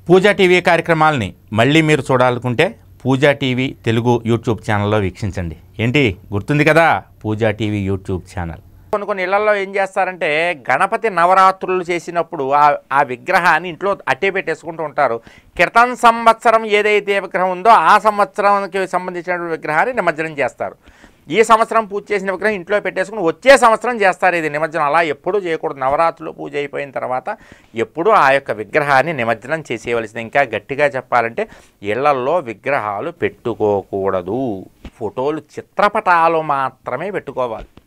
పూజా TV కార్యక్రమాలని మళ్ళీ మీరు చూడాలనుకుంటే పూజా టీవీ తెలుగు యూట్యూబ్ ఛానల్లో వీక్షించండి ఏంటి గుర్తుంది కదా పూజా టీవీ యూట్యూబ్ ఛానల్ కొన్ని కొన్ని ఇళ్లలో ఏం చేస్తారంటే గణపతి నవరాత్రులు చేసినప్పుడు ఆ ఆ విగ్రహాన్ని ఇంట్లో అట్టే పెట్టేసుకుంటూ ఉంటారు క్రితం సంవత్సరం ఏదైతే విగ్రహం ఉందో ఆ సంవత్సరానికి సంబంధించిన విగ్రహాన్ని నిమజ్జనం చేస్తారు ఈ సంవత్సరం పూజ చేసిన విగ్రహం ఇంట్లో పెట్టేసుకుని వచ్చే సంవత్సరం చేస్తారు ఇది నిమజ్జనం అలా ఎప్పుడూ చేయకూడదు నవరాత్రులు పూజ అయిపోయిన తర్వాత ఎప్పుడూ ఆ యొక్క విగ్రహాన్ని నిమజ్జనం చేసేయవలసింది ఇంకా గట్టిగా చెప్పాలంటే ఇళ్లల్లో విగ్రహాలు పెట్టుకోకూడదు ఫోటోలు చిత్రపటాలు మాత్రమే పెట్టుకోవాలి